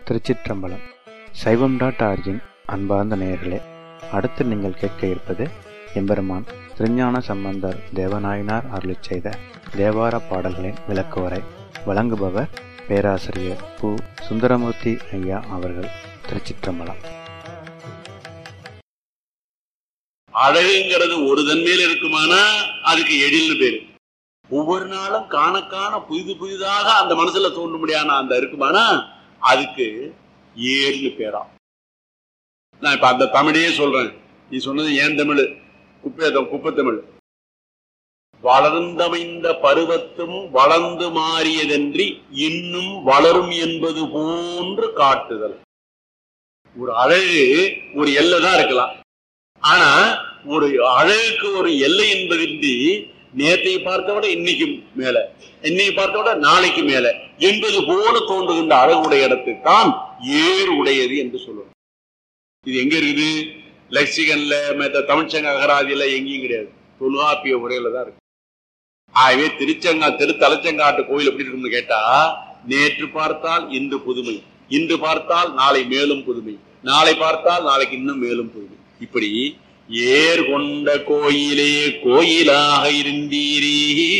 திருச்சிற்றம்பலம் சைவம் dot origin அன்பார்ந்த நேயர்களே அடுத்து நீங்கள் கேட்க இருப்பது எம்பெருமான் திருஞான சம்பந்தர் தேவநாயனார் அருளிச் செய்த தேவார பாடல்களின் விளக்குவரை வழங்குபவர் பேராசிரியர் பு சுந்தரமூர்த்தி ஐயா அவர்கள் திருச்சிற்றம்பலம் அழகுங்கிறது ஒரு தன்மையில இருக்குமானா அதுக்கு எழில்னு பேரு ஒவ்வொரு நாளும் காண காண புதிது புதிதாக அந்த மனசுல தோன்ற முடியாத அந்த இருக்குமானா அதுக்கு ஏர்னு பேரா நான் இப்ப அந்த தமிழையே சொல்றேன் நீ சொன்னது ஏன் தமிழ் குப்பை குப்பை தமிழ் வளர்ந்தமைந்த பருவத்தும் வளர்ந்து மாறியதன்றி இன்னும் வளரும் என்பது போன்று காட்டுதல் ஒரு அழகு ஒரு எல்லை தான் இருக்கலாம் ஆனா ஒரு அழகுக்கு ஒரு எல்லை என்பதின்றி நேற்றை பார்த்த விட இன்னைக்கு மேல இன்னைக்கு பார்த்த விட நாளைக்கு மேல என்பது போல தோன்றுகின்ற அழகுடைய இடத்துக்கு தான் ஏர் உடையது என்று சொல்லுவோம் இது எங்க இருக்குது லெக்சிகன்ல மற்ற தமிழ்ச்சங்க அகராதியில எங்கேயும் கிடையாது தொல்காப்பிய உரையில தான் இருக்கு ஆகவே திருச்செங்கா திருத்தலச்செங்காட்டு கோயில் எப்படி இருக்கும்னு கேட்டா நேற்று பார்த்தால் இன்று புதுமை இன்று பார்த்தால் நாளை மேலும் புதுமை நாளை பார்த்தால் நாளைக்கு இன்னும் மேலும் புதுமை இப்படி ஏர் கொண்ட கோயிலே கோயிலாக இருந்தீரே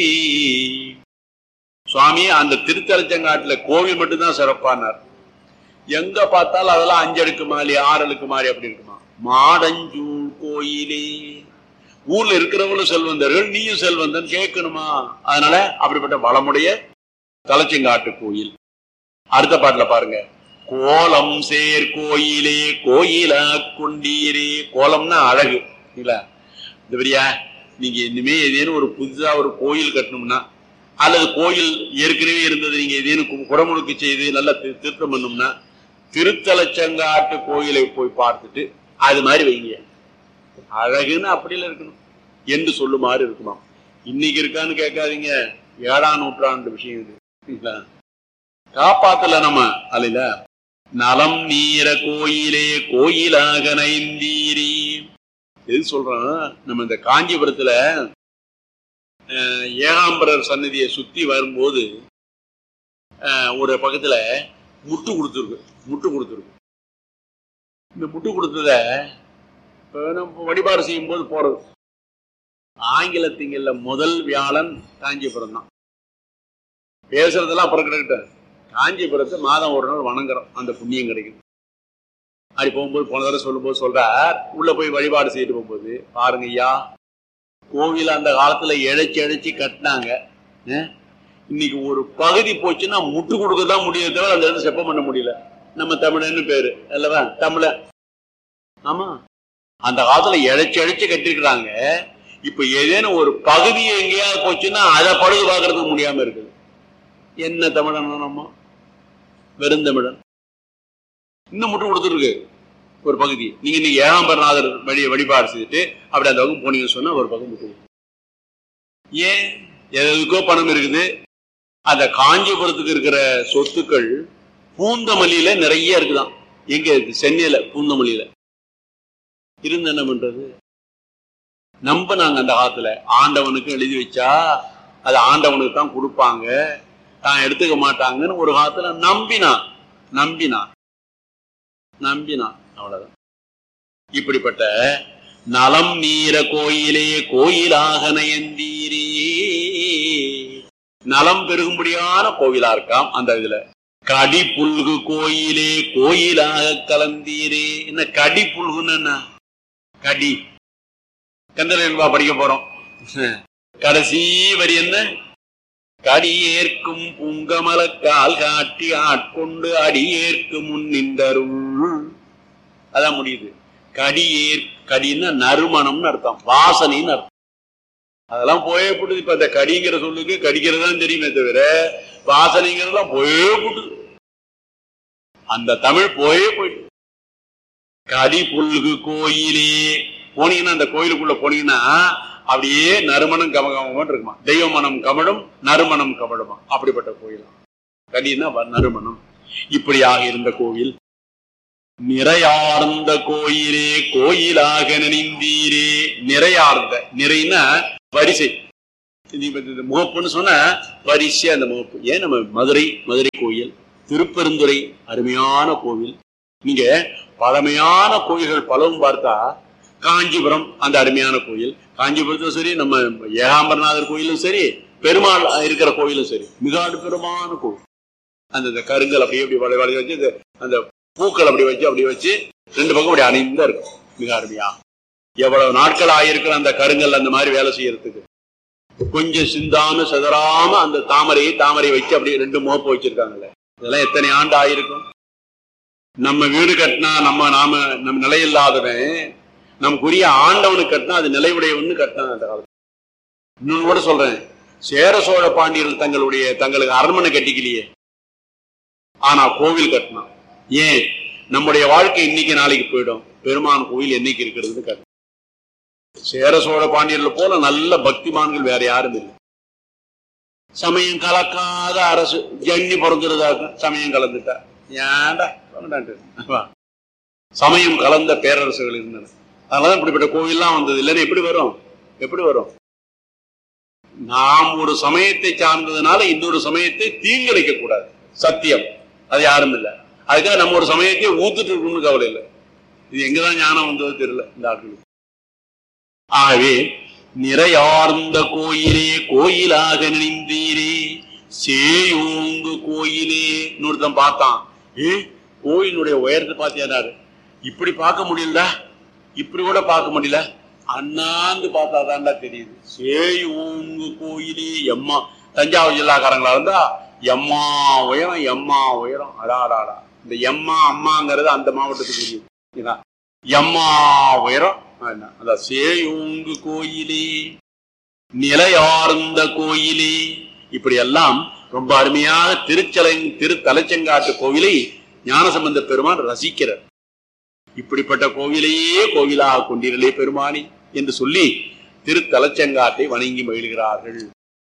சுவாமி அந்த திருத்தலச்சங்காட்டுல கோவில் மட்டும்தான் சிறப்பானார் எங்க பார்த்தாலும் அதெல்லாம் அஞ்சடுக்கு மாறி ஆறடுக்கு மாறி அப்படி இருக்குமா மாடஞ்சூழ் கோயிலே ஊர்ல இருக்கிறவங்களும் செல்வந்தர்கள் நீயும் செல்வந்தன் கேட்கணுமா அதனால அப்படிப்பட்ட வளமுடைய தலைச்செங்காட்டு கோயில் அடுத்த பாட்டுல பாருங்க கோலம் சேர் கோயிலே கோயிலா கொண்டீரே கோலம்னா அழகு இல்ல இந்த பெரியா நீங்க இனிமே ஏதேனும் ஒரு புதுசா ஒரு கோயில் கட்டணும்னா அல்லது கோயில் ஏற்கனவே இருந்தது நீங்க ஏதேனும் குடமுழுக்கு செய்து நல்லா தி- திருத்தம் பண்ணணும்னா திருத்தலச்சங்காட்டு கோயிலை போய் பார்த்துட்டு அது மாதிரி வைங்க அழகுன்னு அப்படில இருக்கணும் என்று சொல்லுமாறு இருக்குமா இன்னைக்கு இருக்கான்னு கேட்காதீங்க ஏழாம் நூற்றாண்டு விஷயம் இது இல்ல? காப்பாத்தல நம்ம அல்ல நலம் நீர கோயிலே கோயிலாக நைந்தீரி எது சொல்றோம் நம்ம இந்த காஞ்சிபுரத்துல அஹ், ஏகாம்பரர் சன்னதியை சுத்தி வரும்போது அஹ், ஒரு பக்கத்துல முட்டு கொடுத்துருக்கு முட்டு கொடுத்துருக்கு இந்த முட்டு கொடுத்தத இப்ப நம்ம வழிபாடு செய்யும் போது போறது ஆங்கில திங்கள்ல முதல் வியாழன் காஞ்சிபுரம் தான் பேசுறதெல்லாம் அப்புறம் கிடக்கிட்ட காஞ்சிபுரத்தை மாதம் ஒரு நாள் வணங்குறோம் அந்த புண்ணியம் கிடைக்கும் அப்படி போகும்போது போன தடவை சொல்லும்போது சொல்றார் உள்ள போய் வழிபாடு செய்துட்டு போகும்போது பாருங்க ஐயா கோவில் அந்த காலத்துல இழைச்சி இழைச்சி கட்டினாங்க அஹ், இன்னைக்கு ஒரு பகுதி போச்சுன்னா முட்டு கொடுக்க தான் முடியுது தவிர அந்த இடத்துல செப்பம் பண்ண முடியல நம்ம தமிழன்னு பேரு அல்லவா தமிழன் ஆமா அந்த காலத்துல இழைச்சி இழைச்சி கட்டிருக்கிறாங்க இப்ப ஏதேனும் ஒரு பகுதி எங்கேயாவது போச்சுன்னா அதை பழுது பார்க்கறதுக்கு முடியாம இருக்குது என்ன தமிழன் நம்ம வெறுந்தமிழன் இன்னும் முட்டு கொடுத்துருக்கு ஒரு பகுதி நீங்க இன்னைக்கு ஏழாம் பரநாதர் வழி வழிபாடு செய்துட்டு அப்படி அந்த பக்கம் போனீங்கன்னு சொன்னா ஒரு பக்கம் முட்டு கொடுக்கும். ஏன் எதுக்கோ பணம் இருக்குது அந்த காஞ்சிபுரத்துக்கு இருக்கிற சொத்துக்கள் பூந்தமல்லியில நிறைய இருக்குதாம் எங்க இருக்கு சென்னையில பூந்தமல்லியில இருந்து என்ன பண்றது நம்பினாங்க அந்த காலத்துல ஆண்டவனுக்கு எழுதி வச்சா அது ஆண்டவனுக்கு தான் கொடுப்பாங்க தான் எடுத்துக்க மாட்டாங்கன்னு ஒரு காலத்துல நம்பினான் நம்பினான் நம்பினான் அவ்வளவுதான் இப்படிப்பட்ட நலம் நீர கோயிலே கோயிலாக நயந்தீரே நலம் பெருகும்படியான கோயிலா இருக்காம் அந்த இதுல கடி புல்கு கோயிலே கோயிலாக கலந்தீரே என்ன கடி புல்குன்னு என்ன கடி கந்தரன்பா படிக்க போறோம் கடைசி வரி என்ன கடியேற்கும் புங்கமல கால் காட்டி ஆட்கொண்டு அடியேற்கு முன் நின்றருள் அதான் முடியுது கடியேற் கடின்னா நறுமணம்னு அர்த்தம் வாசனைன்னு அர்த்தம் அதெல்லாம் போயே போட்டுது இப்ப இந்த கடிங்கிற சொல்லுக்கு கடிக்கிறது தான் தெரியுமே தவிர வாசனைங்கிறதெல்லாம் போயே போட்டுது அந்த தமிழ் போயே போயிட்டு கடி புல்கு கோயிலே போனீங்கன்னா அந்த கோயிலுக்குள்ள போனீங்கன்னா அப்படியே நறுமணம் கமகமம் இருக்குமா தெய்வ மனம் கமழும் நறுமணம் கமழுமா அப்படிப்பட்ட கோயில் கடினா வ- நறுமணம் இப்படியாக இருந்த கோயில் நிறையார்ந்த கோயிலே கோயிலாக நினைந்தீரே நிறையார்ந்த நிறைனா வரிசை இது இப்ப இது முகப்புன்னு சொன்னா வரிசை அந்த முகப்பு ஏன் நம்ம மதுரை மதுரை கோயில் திருப்பெருந்துறை அருமையான கோவில் நீங்க பழமையான கோயில்கள் பலவும் பார்த்தா காஞ்சிபுரம் அந்த அருமையான கோயில் காஞ்சிபுரத்தும் சரி நம்ம ஏகாம்பரநாதர் கோயிலும் சரி பெருமாள் இருக்கிற கோயிலும் சரி மிக அற்புதமான கோவில் அந்த இந்த கருங்கல் அப்படியே அப்படி வளை வளை வச்சு இந்த- அந்த பூக்கள் அப்படி வச்சு அப்படி வச்சு ரெண்டு பக்கம் அப்படி அணிந்தா இருக்கும் மிக அருமையா எவ்வளவு நாட்கள் ஆயிருக்கிற அந்த கருங்கல் அந்த மாதிரி வேலை செய்யறதுக்கு கொஞ்சம் சிந்தாம சிதறாம அந்த தாமரையை தாமரை வச்சு அப்படி ரெண்டு மோப்பு வச்சிருக்காங்கல்ல இதெல்லாம் எத்தனை ஆண்டு ஆயிருக்கும் நம்ம வீடு கட்டினா நம்ம நாம நம்ம நிலையில்லாதவன் நமக்குரிய ஆண்டவனுக்கு கட்டினா அது நிலையுடையவன்னு கட்டினான் அந்த காலத்துல இன்னொன்னு கூட சொல்றேன் சேர சோழ பாண்டியர்கள் தங்களுடைய தங்களுக்கு அரண்மனை கட்டிக்கலையே ஆனா கோவில் கட்டினான் ஏன் நம்முடைய வாழ்க்கை இன்னைக்கு நாளைக்கு போயிடும் பெருமான் கோவில் என்னைக்கு இருக்கிறது கட்டணும் சேர சோழ பாண்டியர்கள் போல நல்ல பக்திமான்கள் வேற யாரும் இல்லை சமயம் கலக்காத அரசு ஜன்னி பிறந்துருதாக்க சமயம் கலந்துட்டா ஏன்டா வேண்டான்ட்டு. வா. சமயம் கலந்த பேரரசுகள் இருந்தன அதனால இப்படிப்பட்ட கோவில்லாம் வந்தது இல்லைன்னா எப்படி வரும் எப்படி வரும் நாம் ஒரு சமயத்தை சார்ந்ததுனால இன்னொரு சமயத்தை தீங்கிழைக்க கூடாது சத்தியம் அது யாரும் இல்லை அதுக்காக நம்ம ஒரு சமயத்தை ஊத்துட்டு இருக்கணும்னு கவலை இல்லை இது எங்கதான் ஞானம் வந்தது தெரியல இந்த ஆட்களுக்கு ஆகவே நிறையார்ந்த கோயிலே கோயிலாக நினைந்தீரே சேயோங்கு கோயிலே இன்னொருத்தன் பார்த்தான் ஏ கோயிலுடைய உயரத்தை பார்த்தியாரு இப்படி பார்க்க முடியலடா இப்படி கூட பார்க்க முடியல அண்ணாந்து பார்த்தா தான்டா தெரியுது சேயோங்கு கோயிலே எம்மா தஞ்சாவூர் ஜில்லாக்காரங்களா இருந்தா எம்மா உயரம் எம்மா உயரம் அடாடாடா இந்த எம்மா அம்மாங்கிறது அந்த மாவட்டத்துக்கு உரியது சரிங்களா? எம்மா உயரம் என்ன, அதான் சேயோங்கு கோயிலே நிலையார்ந்த கோயிலே இப்படி எல்லாம் ரொம்ப அருமையாக திருச்சலை திருத்தலச்செங்காட்டு கோவிலை ஞானசம்பந்த பெருமான் ரசிக்கிறார் இப்படிப்பட்ட கோவிலையே கோவிலாக கொண்டீர்களே பெருமானி என்று சொல்லி திருத்தலச்செங்காட்டை வணங்கி மகிழ்கிறார்கள்